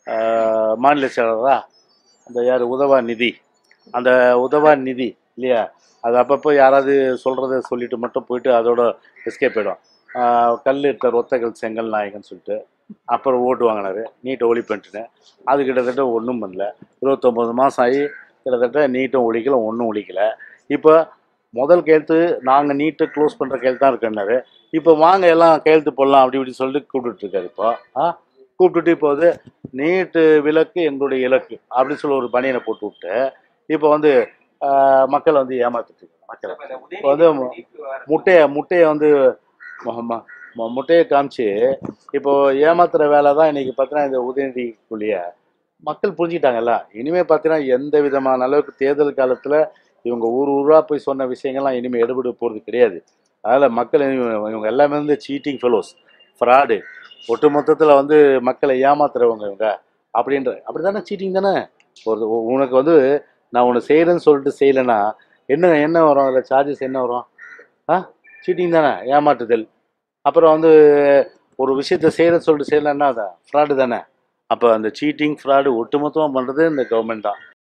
ஆஹ், மாநில செயலரா அந்த யார் உதவா நிதி அந்த உதவா நிதி இல்லையா அது அப்பப்போ யாராவது சொல்கிறத சொல்லிட்டு மட்டும் போயிட்டு அதோட எஸ்கேப் போயிடும் ஆஹ், கல் எடுத்தார் ஒத்தகல் செங்கல் நாயகன் சொல்லிட்டு அப்புறம் ஓட்டு வாங்கினாரு நீட்டை ஒழிப்புன்ட்டுன்னு அது கிட்டத்தட்ட ஒன்றும் பண்ணல இருபத்தொம்போது மாதம் ஆகி கிட்டத்தட்ட நீட்டும் ஒழிக்கல ஒன்றும் ஒழிக்கல இப்போ முதல் கையெழுத்து நாங்கள் நீட்டை க்ளோஸ் பண்ணுற கையெழுத்து தான் இருக்குன்னாரு இப்போ வாங்க எல்லாம் கையெழுத்து போடலாம் அப்படி இப்படி சொல்லிட்டு கூப்பிட்டுட்டு இருக்காரு இப்போ ஆ கூப்பிட்டுட்டு இப்போ வந்து நீட்டு விலக்கு எங்களுடைய இலக்கு அப்படின்னு சொல்லி ஒரு பனியனை போட்டு விட்டு இப்போ வந்து ஆஹ், மக்களை வந்து ஏமாத்திட்டு இருக்காங்க மக்களை இப்போ வந்து முட்டையை முட்டையை வந்து ம- ம- ம- முட்டையை காமிச்சு இப்போ ஏமாத்துற வேலை தான் இன்னைக்கு பார்த்தீங்கன்னா இந்த உதயநிதிக்குள்ளேய மக்கள் புரிஞ்சுக்கிட்டாங்கல்ல இனிமே பார்த்தீங்கன்னா எந்த விதமான அளவுக்கு தேர்தல் காலத்தில் இவங்க ஊர் ஊராக போய் சொன்ன விஷயங்கள்லாம் இனிமேல் எடுபட போகிறது கிடையாது அதனால் மக்கள் இவங்க இவங்க எல்லாமே வந்து சீட்டிங் ஃபெலோஸ் ஃப்ராடு ஒட்டு மொத்தத்தில் வந்து மக்களை ஏமாத்துறவங்க இவங்க அப்படின்ற அப்படி தானே சீட்டிங் தானே ஒரு உ- உனக்கு வந்து நான் ஒன்று செய்கிறேன்னு சொல்லிட்டு செய்யலைன்னா என்ன என்ன வரும் அதில் சார்ஜஸ் என்ன வரும் ஆ சீட்டிங் தானே ஏமாற்றுதல் அப்புறம் வந்து ஒரு விஷயத்த செய்கிறேன்னு சொல்லிட்டு செய்யலைன்னா அதான் ஃப்ராடு தானே அப்போ அந்த சீட்டிங் ஃப்ராடு ஒட்டுமொத்தமாக பண்ணுறது இந்த கவர்மெண்ட் தான்